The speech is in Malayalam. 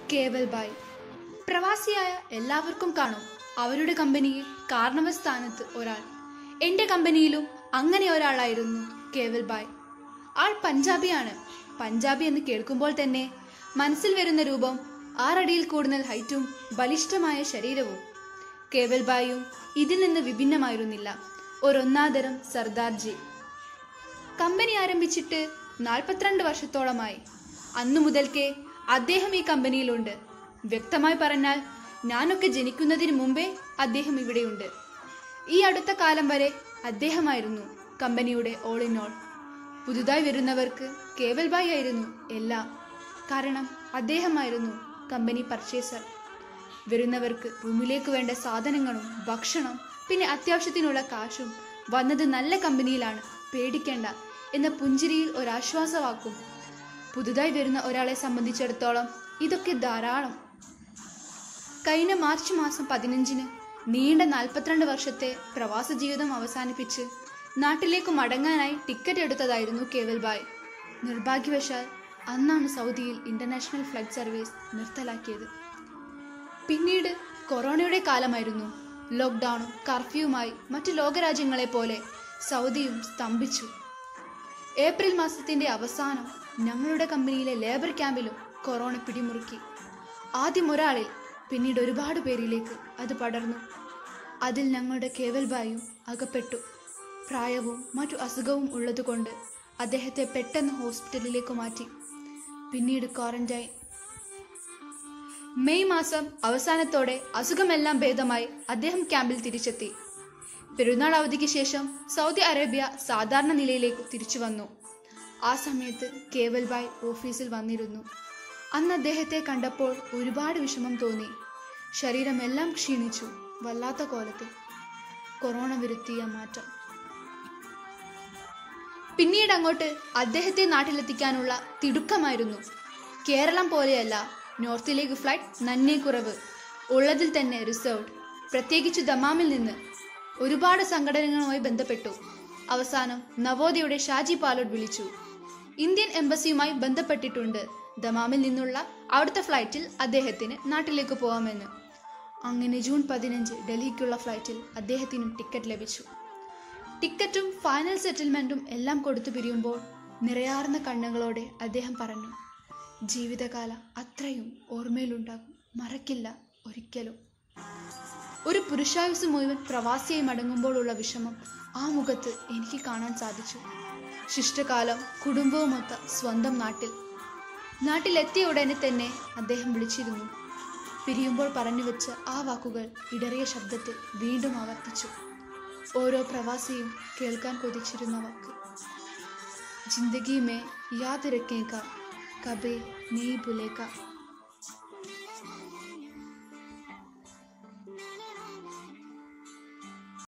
കേവൽ ബായ് പ്രവാസിയായ എല്ലാവർക്കും കാണും അവരുടെ കമ്പനിയിൽ കാരണവ സ്ഥാനത്ത് ഒരാൾ എൻ്റെ കമ്പനിയിലും അങ്ങനെ ഒരാളായിരുന്നു കേവൽ ബായ് ആൾ പഞ്ചാബിയാണ് പഞ്ചാബി എന്ന് കേൾക്കുമ്പോൾ തന്നെ മനസ്സിൽ വരുന്ന രൂപം ആറടിയിൽ കൂടുതൽ ഹൈറ്റും ബലിഷ്ഠമായ ശരീരവും കേവൽ ബായും ഇതിൽ നിന്ന് വിഭിന്നമായിരുന്നില്ല ഒരൊന്നാതരം സർദാർജി കമ്പനി ആരംഭിച്ചിട്ട് നാൽപ്പത്തിരണ്ട് വർഷത്തോളമായി അന്നു മുതൽക്കേ അദ്ദേഹം ഈ കമ്പനിയിലുണ്ട് വ്യക്തമായി പറഞ്ഞാൽ ഞാനൊക്കെ ജനിക്കുന്നതിന് മുമ്പേ അദ്ദേഹം ഇവിടെയുണ്ട് ഈ അടുത്ത കാലം വരെ അദ്ദേഹമായിരുന്നു കമ്പനിയുടെ ഓൾ ഇൻ ഓൾ പുതുതായി വരുന്നവർക്ക് കേവൽ ബായ് ആയിരുന്നു എല്ലാം കാരണം അദ്ദേഹമായിരുന്നു കമ്പനി പർച്ചേസർ വരുന്നവർക്ക് റൂമിലേക്ക് വേണ്ട സാധനങ്ങളും ഭക്ഷണം പിന്നെ അത്യാവശ്യത്തിനുള്ള കാശും വന്നത് നല്ല കമ്പനിയിലാണ് പേടിക്കേണ്ട എന്ന പുഞ്ചിരിയിൽ ഒരാശ്വാസവാക്കും പുതുതായി വരുന്ന ഒരാളെ സംബന്ധിച്ചിടത്തോളം ഇതൊക്കെ ധാരാളം കഴിഞ്ഞ മാർച്ച് മാസം പതിനഞ്ചിന് നീണ്ട നാൽപ്പത്തിരണ്ട് വർഷത്തെ പ്രവാസ ജീവിതം അവസാനിപ്പിച്ച് നാട്ടിലേക്ക് മടങ്ങാനായി ടിക്കറ്റ് എടുത്തതായിരുന്നു കേവൽ ബായ് നിർഭാഗ്യവശാൽ അന്നാണ് സൗദിയിൽ ഇന്റർനാഷണൽ ഫ്ലൈറ്റ് സർവീസ് നിർത്തലാക്കിയത് പിന്നീട് കൊറോണയുടെ കാലമായിരുന്നു ലോക്ക്ഡൌണും കർഫ്യൂവുമായി മറ്റു ലോകരാജ്യങ്ങളെ പോലെ സൗദിയും സ്തംഭിച്ചു ഏപ്രിൽ മാസത്തിന്റെ അവസാനം ഞങ്ങളുടെ കമ്പനിയിലെ ലേബർ ക്യാമ്പിലും കൊറോണ പിടിമുറുക്കി ആദ്യം ഒരാളിൽ പിന്നീട് ഒരുപാട് പേരിലേക്ക് അത് പടർന്നു അതിൽ ഞങ്ങളുടെ കേവൽ ബായും അകപ്പെട്ടു പ്രായവും മറ്റു അസുഖവും ഉള്ളതുകൊണ്ട് അദ്ദേഹത്തെ പെട്ടെന്ന് ഹോസ്പിറ്റലിലേക്ക് മാറ്റി പിന്നീട് ക്വാറന്റൈൻ മെയ് മാസം അവസാനത്തോടെ അസുഖമെല്ലാം ഭേദമായി അദ്ദേഹം ക്യാമ്പിൽ തിരിച്ചെത്തി പെരുന്നാൾ അവധിക്ക് ശേഷം സൗദി അറേബ്യ സാധാരണ നിലയിലേക്ക് തിരിച്ചു വന്നു ആ സമയത്ത് കേവൽ ബായ് ഓഫീസിൽ വന്നിരുന്നു അന്ന് അദ്ദേഹത്തെ കണ്ടപ്പോൾ ഒരുപാട് വിഷമം തോന്നി ശരീരമെല്ലാം ക്ഷീണിച്ചു വല്ലാത്ത കോലത്തിൽ കൊറോണ വരുത്തിയ മാറ്റം പിന്നീട് അങ്ങോട്ട് അദ്ദേഹത്തെ നാട്ടിലെത്തിക്കാനുള്ള തിടുക്കമായിരുന്നു കേരളം പോലെയല്ല നോർത്തിലേക്ക് ഫ്ലൈറ്റ് നന്നേ കുറവ് ഉള്ളതിൽ തന്നെ റിസർവ്ഡ് പ്രത്യേകിച്ച് ദമാമിൽ നിന്ന് ഒരുപാട് സംഘടനകളുമായി ബന്ധപ്പെട്ടു അവസാനം നവോദയയുടെ ഷാജി പാലോട്ട് വിളിച്ചു ഇന്ത്യൻ എംബസിയുമായി ബന്ധപ്പെട്ടിട്ടുണ്ട് ദമാമിൽ നിന്നുള്ള അവിടുത്തെ ഫ്ലൈറ്റിൽ അദ്ദേഹത്തിന് നാട്ടിലേക്ക് പോകാമെന്ന് അങ്ങനെ ജൂൺ പതിനഞ്ച് ഡൽഹിക്കുള്ള ഫ്ലൈറ്റിൽ അദ്ദേഹത്തിനും ടിക്കറ്റ് ലഭിച്ചു ടിക്കറ്റും ഫൈനൽ സെറ്റിൽമെന്റും എല്ലാം കൊടുത്തു പിരിയുമ്പോൾ നിറയാർന്ന കണ്ണുകളോടെ അദ്ദേഹം പറഞ്ഞു ജീവിതകാല അത്രയും ഓർമ്മയിലുണ്ടാകും മറക്കില്ല ഒരിക്കലും ഒരു പുരുഷായുസ് മുഴുവൻ പ്രവാസിയായി മടങ്ങുമ്പോഴുള്ള വിഷമം ആ മുഖത്ത് എനിക്ക് കാണാൻ സാധിച്ചു ശിഷ്ടകാലം കുടുംബവുമൊത്ത സ്വന്തം നാട്ടിൽ നാട്ടിലെത്തിയ ഉടനെ തന്നെ അദ്ദേഹം വിളിച്ചിരുന്നു പിരിയുമ്പോൾ പറഞ്ഞു വെച്ച ആ വാക്കുകൾ ഇടറിയ ശബ്ദത്തിൽ വീണ്ടും ആവർത്തിച്ചു ഓരോ പ്രവാസിയും കേൾക്കാൻ കൊതിച്ചിരുന്ന വാക്ക് ജിന്ദഗി മേ യാദ് രക്കേക കബേ നീ ഭുലേക